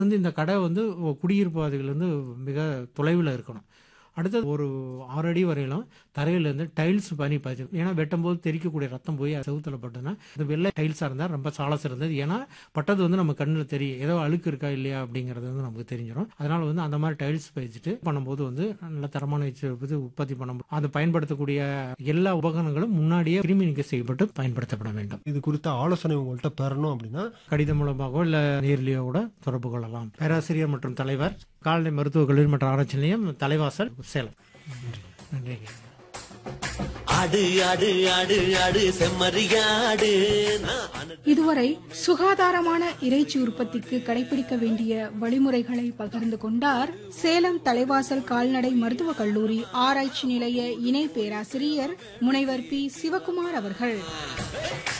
வந்து இந்த கடை வந்து குடியிருப்பு பகுதியிலேருந்து மிக தொலைவில் இருக்கணும் அடுத்தது ஒரு ஆறு அடி வரையிலும் தரையிலேருந்து டைல்ஸ் பண்ணி பாய்ச்சி ஏன்னா வெட்டும்போது தெறிக்கக்கூடிய ரத்தம் போய் செவுத்துல பட்டுனா இந்த வெள்ளை டைல்ஸாக இருந்தால் ரொம்ப சால சிறந்தது ஏன்னா பட்டது வந்து நம்ம கண்ணில் தெரியும் ஏதோ அழுக்கு இருக்கா இல்லையா அப்படிங்கிறது வந்து நமக்கு தெரிஞ்சிடும் அதனால வந்து அந்த மாதிரி டைல்ஸ் பயிச்சுட்டு பண்ணும்போது வந்து நல்ல தரமான இது உற்பத்தி பண்ண முடியும் அது பயன்படுத்தக்கூடிய எல்லா உபகரணங்களும் முன்னாடியே கிருமி நீக்க செய்யப்பட்டு பயன்படுத்தப்பட வேண்டும் இது குறித்த ஆலோசனை உங்கள்கிட்ட பெறணும் அப்படின்னா கடிதம் மூலமாகவோ இல்லை நேர்லையோ கூட தொடர்பு கொள்ளலாம் பேராசிரியர் மற்றும் தலைவர் கால்நடை மருத்துவக் கல்லூரி மற்றும் ஆராய்ச்சி நிலையம் தலைவாசல் சேலம் நன்றிங்க ஆடு ஆடு ஆடு ஆடு செம்மறியாடு நான் அனு- இதுவரை சுகாதாரமான இறைச்சி உற்பத்திக்கு கடைபிடிக்க வேண்டிய வழிமுறைகளை பகிர்ந்து கொண்டார் சேலம் தலைவாசல் கால்நடை மருத்துவக் கல்லூரி ஆராய்ச்சி நிலைய இணை பேராசிரியர் முனைவர் பி சிவகுமார் அவர்கள்